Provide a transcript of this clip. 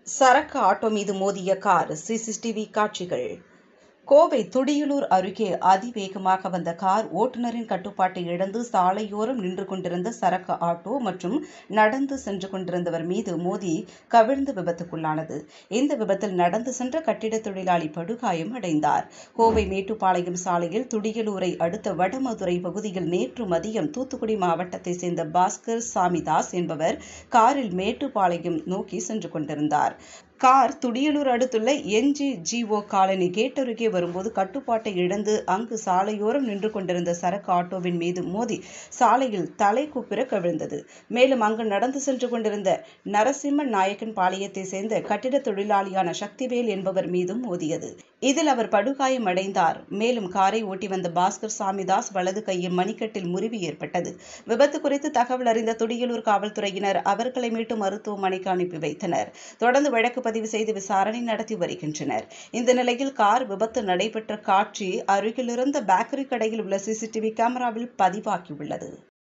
சரக்கு ஆட்டோ மீது மோதிய கார் சிசிடிவி காட்சிகள் கோவை துடியலூர் அருகே அதிவேகமாக வந்த கார் ஓட்டுநரின் கட்டுப்பாட்டை இழந்து சாலையோரம் நின்று கொண்டிருந்த சரக்கு ஆட்டோ மற்றும் நடந்து சென்று கொண்டிருந்தவர் மீது மோதி கவிழ்ந்து விபத்துக்குள்ளானது இந்த விபத்தில் நடந்து சென்ற கட்டிட தொழிலாளி படுகாயம் அடைந்தார் கோவை மேட்டுப்பாளையம் சாலையில் துடியலூரை அடுத்த வடமதுரை பகுதியில் நேற்று மதியம் தூத்துக்குடி மாவட்டத்தை சேர்ந்த பாஸ்கர் சாமிதாஸ் என்பவர் காரில் மேட்டுப்பாளையம் நோக்கி சென்று கொண்டிருந்தார் கார் துடியலூர் அடுத்துள்ள என்ஜி ஜிஓ காலனி கேட் அருகே வரும்போது கட்டுப்பாட்டை இழந்து அங்கு சாலையோரம் நின்று கொண்டிருந்த சரக்கு ஆட்டோவின் மீது மோதி சாலையில் தலை குப்பிர கவிழ்ந்தது மேலும் அங்கு நடந்து சென்று கொண்டிருந்த நரசிம்ம நாயக்கன் பாளையத்தை சேர்ந்த கட்டிட தொழிலாளியான சக்திவேல் என்பவர் மீதும் மோதியது இதில் அவர் படுகாயம் அடைந்தார் மேலும் காரை ஓட்டி வந்த பாஸ்கர் சாமிதாஸ் வலது கையில் மணிக்கட்டில் முறிவு ஏற்பட்டது விபத்து குறித்து தகவல் அறிந்த துடியலூர் காவல்துறையினர் அவர்களை மீட்டு மருத்துவமனைக்கு அனுப்பி வைத்தனர் தொடர்ந்து வழக்கு பதிவு செய்து விசாரணை நடத்தி வருகின்றனர் இந்த நிலையில் கார் விபத்து நடைபெற்ற காட்சி அருகிலிருந்த பேக்கரி கடையில் உள்ள சிசிடிவி கேமராவில் பதிவாகியுள்ளது